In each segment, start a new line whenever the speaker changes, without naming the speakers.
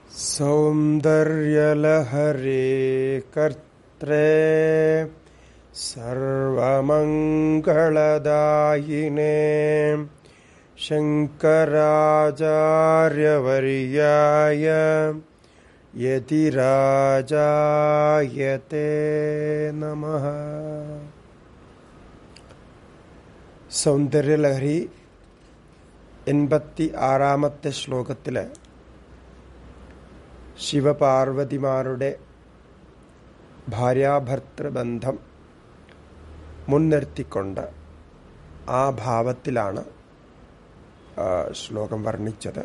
सौन्दर्यलहरे कर्त्रे सर्वमङ्गलदायिने शङ्कराचार्यवर्याय यतिराजायते नमः സൗന്ദര്യലഹരി എൺപത്തി ആറാമത്തെ ശ്ലോകത്തില് ശിവപാർവതിമാരുടെ ഭാര്യാഭർത്തൃബന്ധം മുൻനിർത്തിക്കൊണ്ട് ആ ഭാവത്തിലാണ് ആ, ശ്ലോകം വർണ്ണിച്ചത്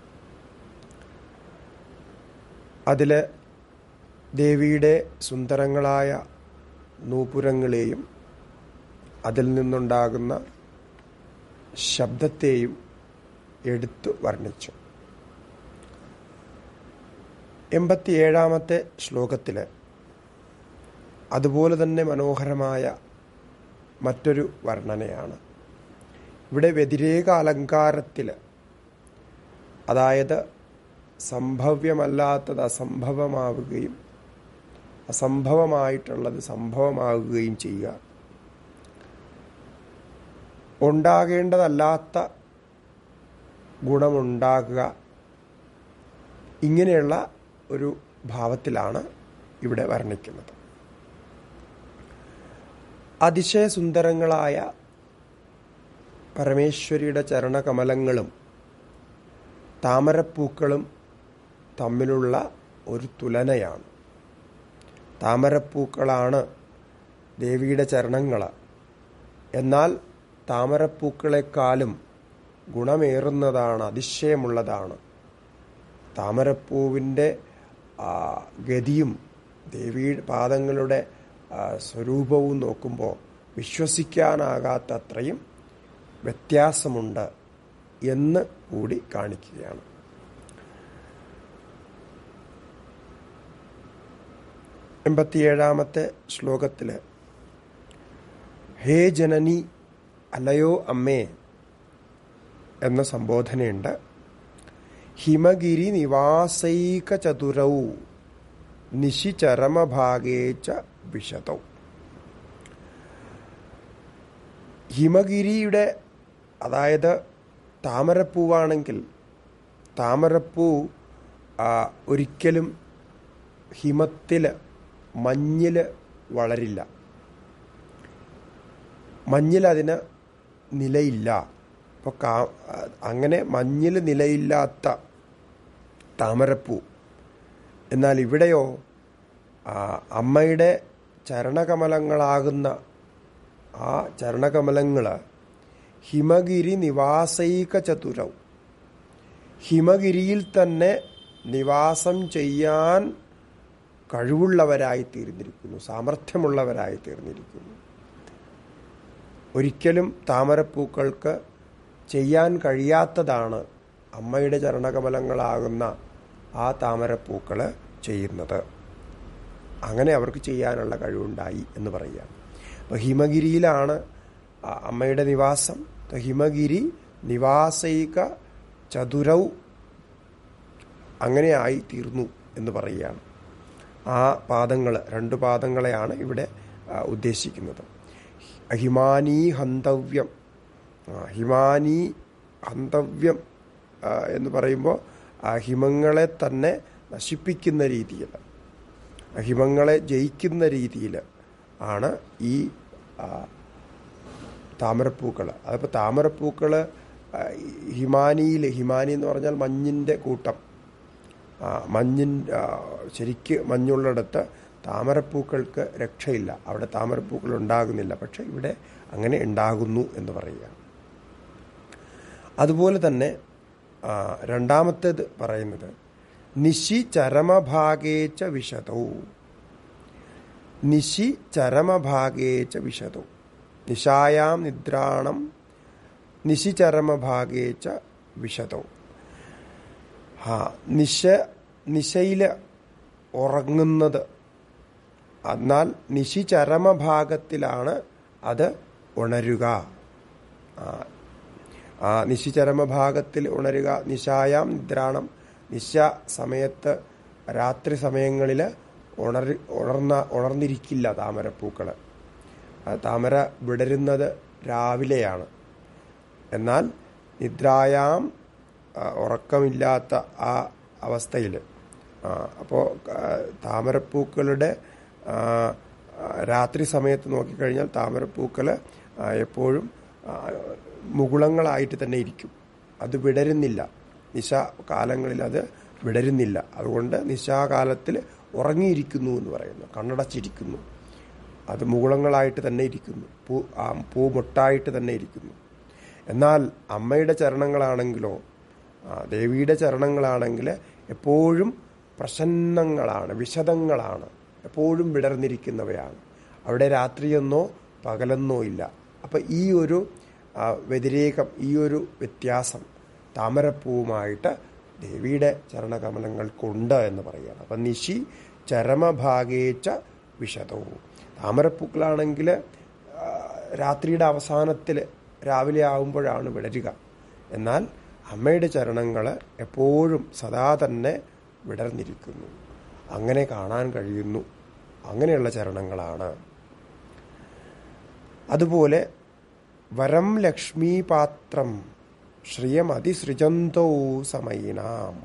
അതില് ദേവിയുടെ സുന്ദരങ്ങളായ നൂപുരങ്ങളെയും അതിൽ നിന്നുണ്ടാകുന്ന ശബ്ദത്തെയും എടുത്തു വർണ്ണിച്ചു എൺപത്തിയേഴാമത്തെ ശ്ലോകത്തില് അതുപോലെ തന്നെ മനോഹരമായ മറ്റൊരു വർണ്ണനയാണ് ഇവിടെ വ്യതിരേക അലങ്കാരത്തില് അതായത് സംഭവ്യമല്ലാത്തത് അസംഭവമാവുകയും അസംഭവമായിട്ടുള്ളത് സംഭവമാവുകയും ചെയ്യുക ഉണ്ടാകേണ്ടതല്ലാത്ത ഗുണമുണ്ടാകുക ഇങ്ങനെയുള്ള ഒരു ഭാവത്തിലാണ് ഇവിടെ വർണ്ണിക്കുന്നത് അതിശയസുന്ദരങ്ങളായ പരമേശ്വരിയുടെ ചരണകമലങ്ങളും താമരപ്പൂക്കളും തമ്മിലുള്ള ഒരു തുലനയാണ് താമരപ്പൂക്കളാണ് ദേവിയുടെ ചരണങ്ങൾ എന്നാൽ താമരപ്പൂക്കളെക്കാളും ഗുണമേറുന്നതാണ് അതിശയമുള്ളതാണ് താമരപ്പൂവിൻ്റെ ആ, ഗതിയും ദേവീ പാദങ്ങളുടെ ആ, സ്വരൂപവും നോക്കുമ്പോൾ വിശ്വസിക്കാനാകാത്തത്രയും വ്യത്യാസമുണ്ട് എന്ന് കൂടി കാണിക്കുകയാണ് എൺപത്തിയേഴാമത്തെ ശ്ലോകത്തില് ഹേ ജനനി അല്ലയോ അമ്മേ എന്ന സംബോധനയുണ്ട് ഹിമഗിരി നിവാസൈക ചതുരൗ നിശിചരമഭാഗേച്ച വിശതൗ ഹിമഗിരിയുടെ അതായത് താമരപ്പൂവാണെങ്കിൽ താമരപ്പൂ ആ, ഒരിക്കലും ഹിമത്തിൽ മഞ്ഞിൽ വളരില്ല മഞ്ഞിൽ അതിന് നിലയില്ല അപ്പോൾ കാ അങ്ങനെ മഞ്ഞിൽ നിലയില്ലാത്ത താമരപ്പൂ എന്നാൽ ഇവിടെയോ ആ, അമ്മയുടെ ചരണകമലങ്ങളാകുന്ന ആ ചരണകമലങ്ങൾ ഹിമഗിരി നിവാസൈക ചതുരവും ഹിമഗിരിയിൽ തന്നെ നിവാസം ചെയ്യാൻ കഴിവുള്ളവരായി തീർന്നിരിക്കുന്നു സാമർഥ്യമുള്ളവരായി തീർന്നിരിക്കുന്നു ഒരിക്കലും താമരപ്പൂക്കൾക്ക് ചെയ്യാൻ കഴിയാത്തതാണ് അമ്മയുടെ ചരണകമലങ്ങളാകുന്ന ആ താമരപ്പൂക്കൾ ചെയ്യുന്നത് അങ്ങനെ അവർക്ക് ചെയ്യാനുള്ള കഴിവുണ്ടായി എന്ന് പറയുക അപ്പോൾ ഹിമഗിരിയിലാണ് ആ അമ്മയുടെ നിവാസം അപ്പോൾ ഹിമഗിരി നിവാസൈക ചതുരൗ അങ്ങനെയായി തീർന്നു എന്ന് പറയുകയാണ് ആ പാദങ്ങൾ രണ്ട് പാദങ്ങളെയാണ് ഇവിടെ ആ, ഉദ്ദേശിക്കുന്നത് ഹിമാനീ ഹന്തവ്യം ആ, ഹിമാനീ ഹന്തവ്യം ആ, എന്ന് പറയുമ്പോൾ ആ ഹിമങ്ങളെ തന്നെ നശിപ്പിക്കുന്ന രീതിയിൽ ഹിമങ്ങളെ ജയിക്കുന്ന രീതിയിൽ ആണ് ഈ ആ, താമരപ്പൂക്കൾ അതിപ്പോൾ താമരപ്പൂക്കൾ ഹിമാനിയിൽ ഹിമാനി എന്ന് പറഞ്ഞാൽ മഞ്ഞിൻ്റെ കൂട്ടം ആ, മഞ്ഞിൻ ആ, ശരിക്ക് മഞ്ഞുള്ളിടത്ത് താമരപ്പൂക്കൾക്ക് രക്ഷയില്ല അവിടെ താമരപ്പൂക്കൾ ഉണ്ടാകുന്നില്ല പക്ഷെ ഇവിടെ അങ്ങനെ ഉണ്ടാകുന്നു എന്ന് പറയുക അതുപോലെ തന്നെ ആ, രണ്ടാമത്തേത് പറയുന്നത് നിശി ചരമഭാഗേച്ച വിശതവും നിശി ചരമഭാഗേച്ച വിശതവും നിശായാം നിദ്രാണം നിശി ചരമഭാഗേച്ച വിശതവും ആ നിശ നിശയില് ഉറങ്ങുന്നത് എന്നാൽ നിശി ചരമഭാഗത്തിലാണ് അത് ഉണരുക ആ, ആ നിശിചരമഭാഗത്തിൽ ഉണരുക നിശായാം നിദ്രാണം നിശ സമയത്ത് രാത്രി സമയങ്ങളിൽ ഉണർ ഉണർന്ന ഉണർന്നിരിക്കില്ല താമരപ്പൂക്കൾ താമര വിടരുന്നത് രാവിലെയാണ് എന്നാൽ നിദ്രായാം ആ, ഉറക്കമില്ലാത്ത ആ അവസ്ഥയിൽ അപ്പോൾ താമരപ്പൂക്കളുടെ ആ, ആ, രാത്രി സമയത്ത് നോക്കിക്കഴിഞ്ഞാൽ താമരപ്പൂക്കൾ ആ, എപ്പോഴും ആ, മുകുളങ്ങളായിട്ട് തന്നെ ഇരിക്കും അത് വിടരുന്നില്ല നിശ കാലങ്ങളിൽ അത് വിടരുന്നില്ല അതുകൊണ്ട് നിശാകാലത്തിൽ ഉറങ്ങിയിരിക്കുന്നു എന്ന് പറയുന്നു കണ്ണടച്ചിരിക്കുന്നു അത് മുകുളങ്ങളായിട്ട് തന്നെ ഇരിക്കുന്നു പൂ ആ പൂമൊട്ടായിട്ട് തന്നെ ഇരിക്കുന്നു എന്നാൽ അമ്മയുടെ ചരണങ്ങളാണെങ്കിലോ ആ, ദേവിയുടെ ചരണങ്ങളാണെങ്കിൽ എപ്പോഴും പ്രസന്നങ്ങളാണ് വിശദങ്ങളാണ് എപ്പോഴും വിടർന്നിരിക്കുന്നവയാണ് അവിടെ രാത്രിയെന്നോ പകലെന്നോ ഇല്ല അപ്പം ഈ ഒരു ആ, വ്യതിരേകം ഈ ഒരു വ്യത്യാസം താമരപ്പൂവുമായിട്ട് ദേവിയുടെ ചരണകമലങ്ങൾക്കുണ്ട് എന്ന് പറയുകയാണ് അപ്പം നിശി ചരമഭാഗേച്ച വിശദവും താമരപ്പൂക്കളാണെങ്കിൽ ആ, രാത്രിയുടെ അവസാനത്തിൽ രാവിലെ ആവുമ്പോഴാണ് വിടരുക എന്നാൽ അമ്മയുടെ ചരണങ്ങൾ എപ്പോഴും സദാ തന്നെ വിടർന്നിരിക്കുന്നു അങ്ങനെ കാണാൻ കഴിയുന്നു അങ്ങനെയുള്ള ചരണങ്ങളാണ് അതുപോലെ വരം ലക്ഷ്മീപാത്രം ശ്രിയം അതിസൃജന്തോ സമയിനാം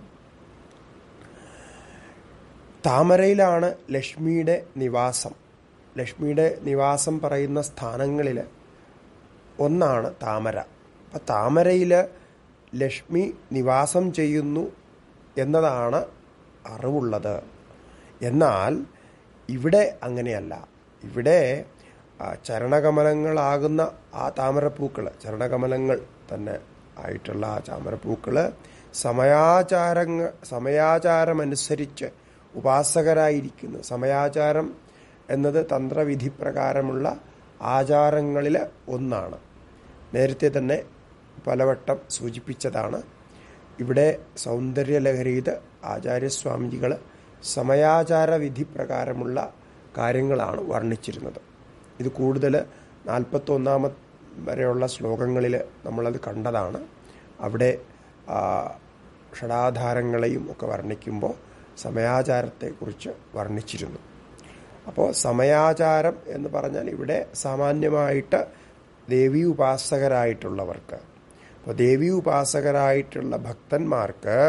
താമരയിലാണ് ലക്ഷ്മിയുടെ നിവാസം ലക്ഷ്മിയുടെ നിവാസം പറയുന്ന സ്ഥാനങ്ങളിൽ ഒന്നാണ് താമര അപ്പം താമരയിൽ ലക്ഷ്മി നിവാസം ചെയ്യുന്നു എന്നതാണ് അറിവുള്ളത് എന്നാൽ ഇവിടെ അങ്ങനെയല്ല ഇവിടെ ആ, ചരണകമലങ്ങളാകുന്ന ആ താമരപ്പൂക്കൾ ചരണകമലങ്ങൾ തന്നെ ആയിട്ടുള്ള ആ താമരപ്പൂക്കൾ സമയാചാരങ്ങ സമയാചാരമനുസരിച്ച് ഉപാസകരായിരിക്കുന്നു സമയാചാരം എന്നത് തന്ത്രവിധി പ്രകാരമുള്ള ആചാരങ്ങളിൽ ഒന്നാണ് നേരത്തെ തന്നെ പലവട്ടം സൂചിപ്പിച്ചതാണ് ഇവിടെ സൗന്ദര്യലഹരിയിൽ ആചാര്യസ്വാമിജികൾ സമയാചാര വിധി പ്രകാരമുള്ള കാര്യങ്ങളാണ് വർണ്ണിച്ചിരുന്നത് ഇത് കൂടുതൽ നാൽപ്പത്തൊന്നാമത് വരെയുള്ള ശ്ലോകങ്ങളിൽ നമ്മളത് കണ്ടതാണ് അവിടെ ആ, ഷടാധാരങ്ങളെയും ഒക്കെ വർണ്ണിക്കുമ്പോൾ സമയാചാരത്തെക്കുറിച്ച് വർണ്ണിച്ചിരുന്നു അപ്പോൾ സമയാചാരം എന്ന് പറഞ്ഞാൽ ഇവിടെ സാമാന്യമായിട്ട് ദേവി ഉപാസകരായിട്ടുള്ളവർക്ക് അപ്പോൾ ദേവി ഉപാസകരായിട്ടുള്ള ഭക്തന്മാർക്ക്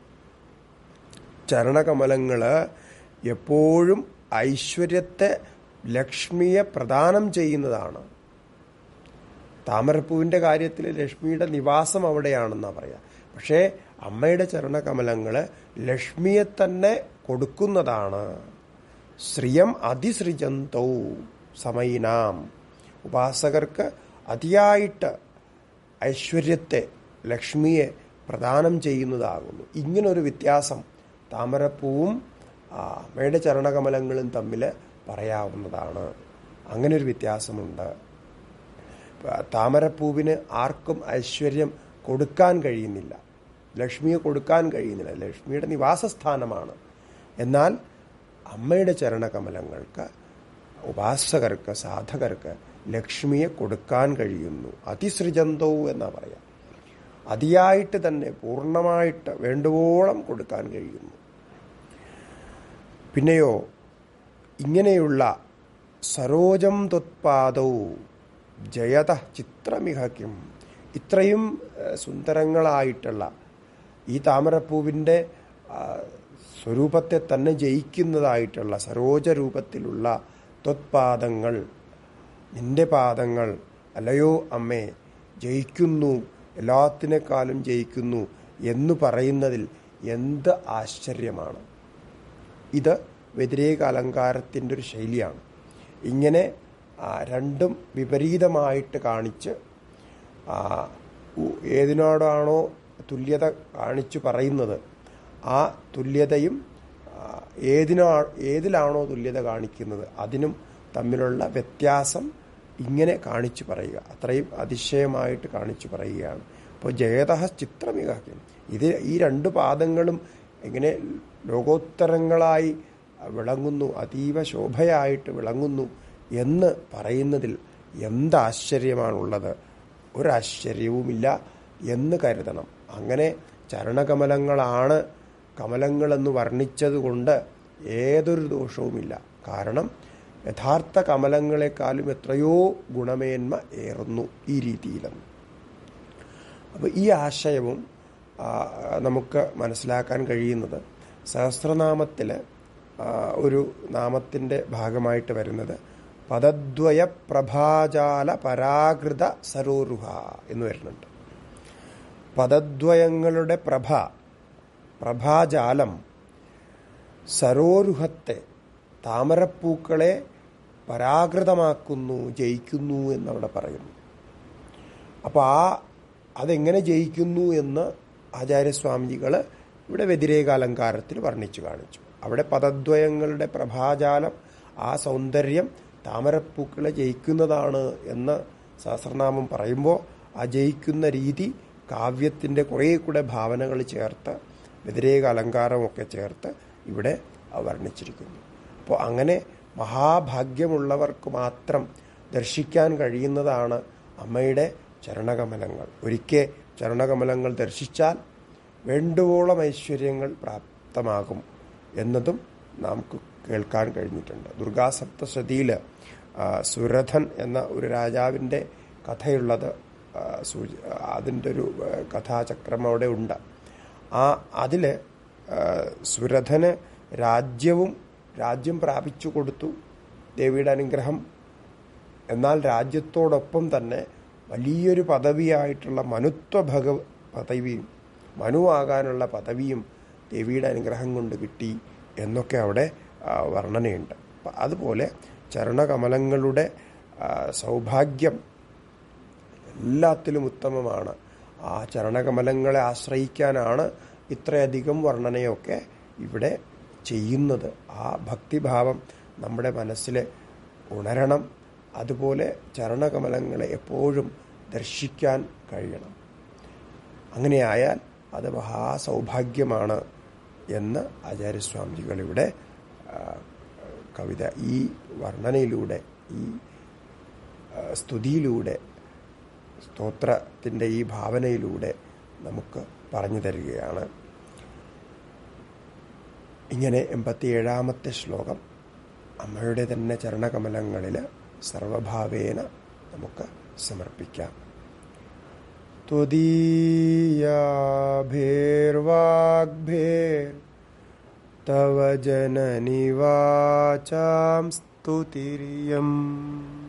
ചരണകമലങ്ങൾ എപ്പോഴും ഐശ്വര്യത്തെ ലക്ഷ്മിയെ പ്രദാനം ചെയ്യുന്നതാണ് താമരപ്പൂവിൻ്റെ കാര്യത്തിൽ ലക്ഷ്മിയുടെ നിവാസം അവിടെയാണെന്നാണ് പറയാം പക്ഷേ അമ്മയുടെ ചരണകമലങ്ങൾ ലക്ഷ്മിയെ തന്നെ കൊടുക്കുന്നതാണ് ശ്രിയം അതിസൃജന്തൗ സമയിനാം ഉപാസകർക്ക് അതിയായിട്ട് ഐശ്വര്യത്തെ ലക്ഷ്മിയെ പ്രദാനം ചെയ്യുന്നതാകുന്നു ഇങ്ങനൊരു വ്യത്യാസം താമരപ്പൂവും ആ, അമ്മയുടെ ചരണകമലങ്ങളും തമ്മിൽ പറയാവുന്നതാണ് അങ്ങനെ ഒരു വ്യത്യാസമുണ്ട് താമരപ്പൂവിന് ആർക്കും ഐശ്വര്യം കൊടുക്കാൻ കഴിയുന്നില്ല ലക്ഷ്മിയെ കൊടുക്കാൻ കഴിയുന്നില്ല ലക്ഷ്മിയുടെ നിവാസസ്ഥാനമാണ് എന്നാൽ അമ്മയുടെ ചരണകമലങ്ങൾക്ക് ഉപാസകർക്ക് സാധകർക്ക് ലക്ഷ്മിയെ കൊടുക്കാൻ കഴിയുന്നു അതിസൃജന്തോ എന്നാ പറയാം അതിയായിട്ട് തന്നെ പൂർണ്ണമായിട്ട് വേണ്ടുവോളം കൊടുക്കാൻ കഴിയുന്നു പിന്നെയോ ഇങ്ങനെയുള്ള സരോജം ത്വത്പാദവും ജയത ചിത്രമിഹയ്ക്കും ഇത്രയും ഏഹ്, സുന്ദരങ്ങളായിട്ടുള്ള ഈ താമരപ്പൂവിൻ്റെ ആ, സ്വരൂപത്തെ തന്നെ ജയിക്കുന്നതായിട്ടുള്ള സരോജ രൂപത്തിലുള്ള ത്വത്പാദങ്ങൾ നിന്റെ പാദങ്ങൾ അല്ലയോ അമ്മേ ജയിക്കുന്നു എല്ലാത്തിനേക്കാളും ജയിക്കുന്നു എന്ന് പറയുന്നതിൽ എന്ത് ആശ്ചര്യമാണ് ഇത് വ്യതിരേക അലങ്കാരത്തിൻ്റെ ഒരു ശൈലിയാണ് ഇങ്ങനെ ആ, രണ്ടും വിപരീതമായിട്ട് കാണിച്ച് ആ, ഉ- ഏതിനോടാണോ തുല്യത കാണിച്ചു പറയുന്നത് ആ തുല്യതയും ആ, ഏതിനോ ഏതിലാണോ തുല്യത കാണിക്കുന്നത് അതിനും തമ്മിലുള്ള വ്യത്യാസം ഇങ്ങനെ കാണിച്ചു പറയുക അത്രയും അതിശയമായിട്ട് കാണിച്ചു പറയുകയാണ് അപ്പോൾ ജയത ചിത്രമികാക്കും ഇത് ഈ രണ്ട് പാദങ്ങളും എങ്ങനെ ലോകോത്തരങ്ങളായി വിളങ്ങുന്നു അതീവ ശോഭയായിട്ട് വിളങ്ങുന്നു എന്ന് പറയുന്നതിൽ എന്ത് ആശ്ചര്യമാണുള്ളത് ഒരാശ്ചര്യവുമില്ല എന്ന് കരുതണം അങ്ങനെ ചരണകമലങ്ങളാണ് കമലങ്ങളെന്ന് വർണ്ണിച്ചതുകൊണ്ട് ഏതൊരു ദോഷവുമില്ല കാരണം യഥാർത്ഥ കമലങ്ങളെക്കാളും എത്രയോ ഗുണമേന്മ ഏറുന്നു ഈ രീതിയിലെന്ന് അപ്പോൾ ഈ ആശയവും ആ, നമുക്ക് മനസ്സിലാക്കാൻ കഴിയുന്നത് സഹസ്രനാമത്തിൽ ഒരു നാമത്തിൻ്റെ ഭാഗമായിട്ട് വരുന്നത് പദദ്വയ പ്രഭാജാല പരാകൃത സരോരുഹ എന്ന് വരുന്നുണ്ട് പദദ്വയങ്ങളുടെ പ്രഭ പ്രഭാജാലം സരോരുഹത്തെ താമരപ്പൂക്കളെ പരാകൃതമാക്കുന്നു ജയിക്കുന്നു എന്നവിടെ പറയുന്നു അപ്പോൾ ആ അതെങ്ങനെ ജയിക്കുന്നു എന്ന് ആചാര്യസ്വാമിജികൾ ഇവിടെ വ്യതിരേക അലങ്കാരത്തിൽ വർണ്ണിച്ചു കാണിച്ചു അവിടെ പദദ്വയങ്ങളുടെ പ്രഭാജാലം ആ സൗന്ദര്യം താമരപ്പൂക്കളെ ജയിക്കുന്നതാണ് എന്ന് സഹസ്രനാമം പറയുമ്പോൾ ആ ജയിക്കുന്ന രീതി കാവ്യത്തിൻ്റെ കുറേ കൂടെ ഭാവനകൾ ചേർത്ത് വ്യതിരേക അലങ്കാരമൊക്കെ ചേർത്ത് ഇവിടെ വർണ്ണിച്ചിരിക്കുന്നു അപ്പോൾ അങ്ങനെ മഹാഭാഗ്യമുള്ളവർക്ക് മാത്രം ദർശിക്കാൻ കഴിയുന്നതാണ് അമ്മയുടെ ചരണകമലങ്ങൾ ഒരിക്കൽ ചരണകമലങ്ങൾ ദർശിച്ചാൽ വേണ്ടുവോളം ഐശ്വര്യങ്ങൾ പ്രാപ്തമാകും എന്നതും നമുക്ക് കേൾക്കാൻ കഴിഞ്ഞിട്ടുണ്ട് ദുർഗാസപ്തശതിയിൽ സുരഥൻ എന്ന ഒരു രാജാവിൻ്റെ കഥയുള്ളത് ആ, സൂചി അതിൻ്റെ ഒരു ആ, കഥാചക്രം അവിടെ ഉണ്ട് ആ അതിൽ സുരഥന് രാജ്യവും രാജ്യം പ്രാപിച്ചു കൊടുത്തു ദേവിയുടെ അനുഗ്രഹം എന്നാൽ രാജ്യത്തോടൊപ്പം തന്നെ വലിയൊരു പദവിയായിട്ടുള്ള മനുത്വ ഭഗ പദവിയും മനുവാകാനുള്ള പദവിയും ദേവിയുടെ അനുഗ്രഹം കൊണ്ട് കിട്ടി എന്നൊക്കെ അവിടെ ആ, വർണ്ണനയുണ്ട് അപ്പം അതുപോലെ ചരണകമലങ്ങളുടെ ആ, സൗഭാഗ്യം എല്ലാത്തിലും ഉത്തമമാണ് ആ ചരണകമലങ്ങളെ ആശ്രയിക്കാനാണ് ഇത്രയധികം വർണ്ണനയൊക്കെ ഇവിടെ ചെയ്യുന്നത് ആ ഭക്തിഭാവം നമ്മുടെ മനസ്സിൽ ഉണരണം അതുപോലെ ചരണകമലങ്ങളെ എപ്പോഴും ദർശിക്കാൻ കഴിയണം അങ്ങനെയായാൽ അത് മഹാസൗഭാഗ്യമാണ് എന്ന് ആചാര്യസ്വാമിജികൾ ഇവിടെ ആ, കവിത ഈ വർണ്ണനയിലൂടെ ഈ ആ, സ്തുതിയിലൂടെ സ്തോത്രത്തിൻ്റെ ഈ ഭാവനയിലൂടെ നമുക്ക് പറഞ്ഞു തരികയാണ് ഇങ്ങനെ എൺപത്തിയേഴാമത്തെ ശ്ലോകം അമ്മയുടെ തന്നെ ചരണകമലങ്ങളിൽ സർവഭാവേന നമുക്ക് സമർപ്പിക്കാം ത്വദീയാഭേർവാഗ്ഭേർ തവ ജനനിവാചാം സ്തുതിരിയം